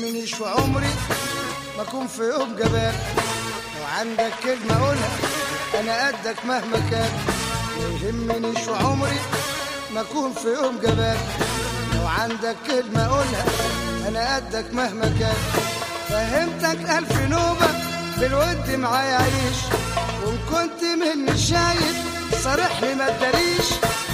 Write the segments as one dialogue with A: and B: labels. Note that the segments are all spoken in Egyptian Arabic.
A: يهمنيش وعمري ما اكون في يوم جبان لو عندك كلمة قولها انا قدك مهما كان ما يهمنيش وعمري ما اكون في يوم جبان لو عندك كلمة قولها انا قدك مهما كان فهمتك الف نوبة بالود معايا عيش وان كنت مني شايف صارح لي ما تداريش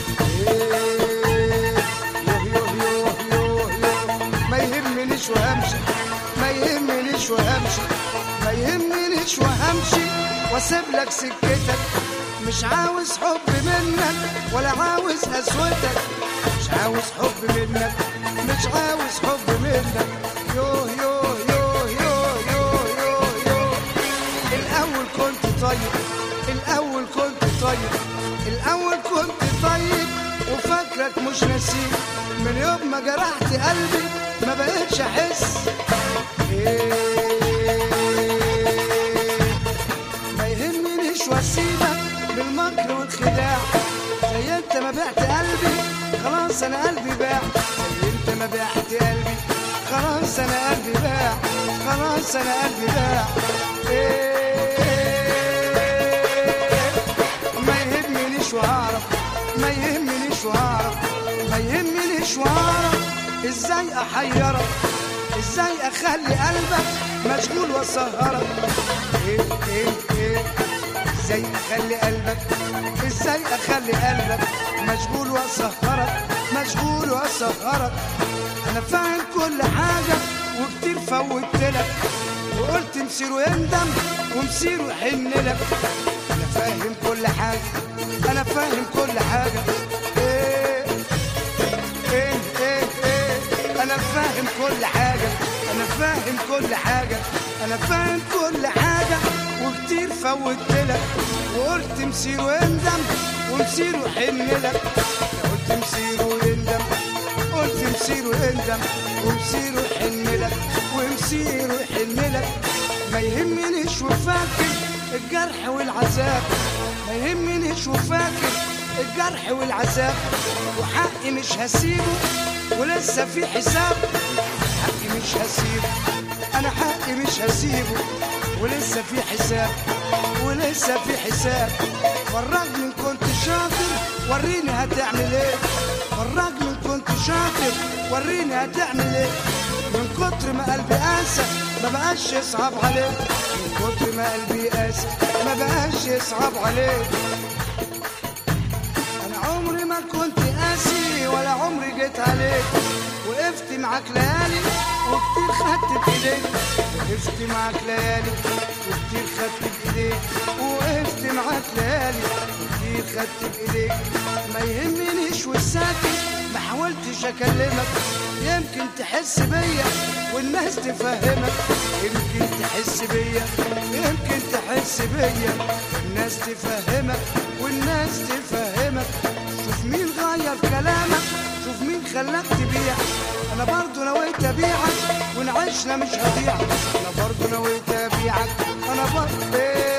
A: إيه، يوه يوه يوه يوه يوه. ما يهمنيش وهمشي ما يهمنيش وهمشي ما يهمنيش وهمشي واسيب لك سكتك مش عاوز حب منك ولا عاوز قسوتك مش عاوز حب منك مش عاوز حب منك يوه يوه يوه يوه يوه يوه يوه الأول كنت طيب الأول كنت طيب الأول كنت طيب وفاكرك مش نسيب من يوم ما جرحت قلبي ما بقتش أحس إيه ما يهمنيش واسيبك بالمكر والخداع زي انت ما بعت قلبي خلاص انا قلبي باع زي انت ما بعت قلبي خلاص انا قلبي باع خلاص انا قلبي باع إيه ما يهمنيش وهعرف ما يهمنيش وهعرف ما يهمنيش وهعرف ازاي احيرك ازاي اخلي قلبك مشغول واسهرك ايه ايه ايه ازاي اخلي قلبك ازاي اخلي قلبك مشغول واسهرك مشغول واسهرك انا فاهم كل حاجه وكتير فوتلك وقلت مصيره يندم ومصيره يحن لك انا فاهم كل حاجه انا فاهم كل حاجه ايه ايه ايه ايه انا فاهم كل حاجه انا فاهم كل حاجه انا فاهم كل حاجه وكتير فوتلك وقلت مصيره يندم ومصيره يحن لك قلت مصيره يندم قلت مصيره يندم ومصيره يحن لك ومصيره يحن لك ما يهمنيش وفاكر الجرح والعذاب ما يهمنيش وفاكر الجرح والعذاب وحقي مش هسيبه ولسه في حساب حقي مش هسيبه انا حقي مش هسيبه ولسه في حساب ولسه في حساب فرجني ان كنت شاطر وريني هتعمل ايه فرجني ان كنت شاطر وريني هتعمل ايه من كتر ما قلبي قاسى ما بقاش يصعب عليه من كتر ما قلبي قاسى ما بقاش يصعب عليه انا عمري ما كنت قاسي ولا عمري جيت عليك وقفت معاك ليالي وكتير خدت بايديك وقفت معاك ليالي وكتير خدت بايديك وقفت معاك ليالي وكتير خدت بايديك ما يهمنيش والساكت ما حاولتش اكلمك يمكن تحس بيا والناس تفهمك يمكن تحس بيا يمكن تحس بيا الناس تفهمك والناس تفهمك شوف مين غير كلامك شوف مين خلاك تبيع انا برضو نويت ابيعك وان عشنا مش هضيعك انا برضو نويت ابيعك انا برضو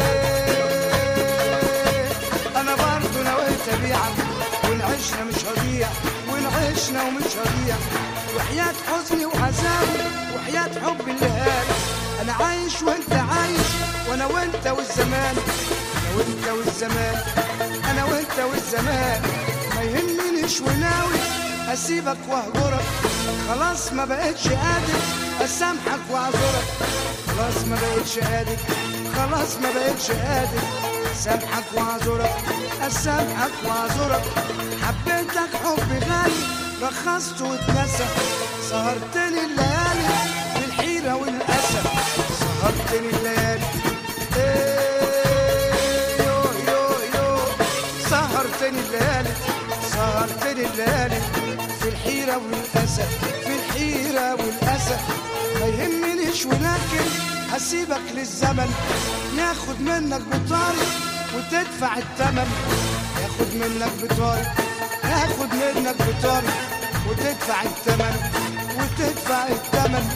A: إيه انا برضو نويت ابيعك وان عشنا مش هضيع وان عشنا ومش هضيع وحياة حزني وعذابي وحياة حبي اللي هاني انا عايش وانت عايش وانا وانت والزمان انا وانت والزمان انا وانت والزمان ما يهمنيش وناوي اسيبك واهجرك خلاص ما بقتش قادر اسامحك واعذرك خلاص ما بقتش قادر خلاص ما بقتش قادر اسامحك واعذرك اسامحك واعذرك حبيتك حب غالي رخصت واتنسى سهرتني الليالي بالحيرة والأسى سهرتني الليالي إيه يو يو يو سهرتني الليالي سهرتني الليالي في الحيرة والأسى في الحيرة والأسى ما يهمنيش ولكن هسيبك للزمن ياخد منك بطاري وتدفع الثمن ياخد منك بطاري ياخد منك بطاري وتدفع الثمن وتدفع الثمن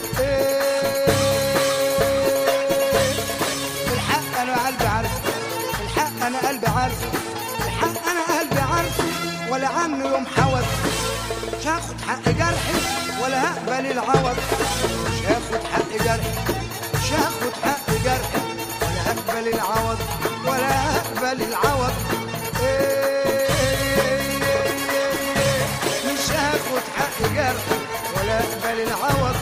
A: إيه الحق انا قلبي عارفه الحق انا قلبي عارفه الحق انا قلبي عارفه ولا عنه يوم حوض مش هاخد حق جرحي ولا هقبل العوض مش هاخد جرح مش هاخد حق جرح ولا اقبل العوض ولا اقبل العوض إيه مش هاخد حق جرح ولا اقبل العوض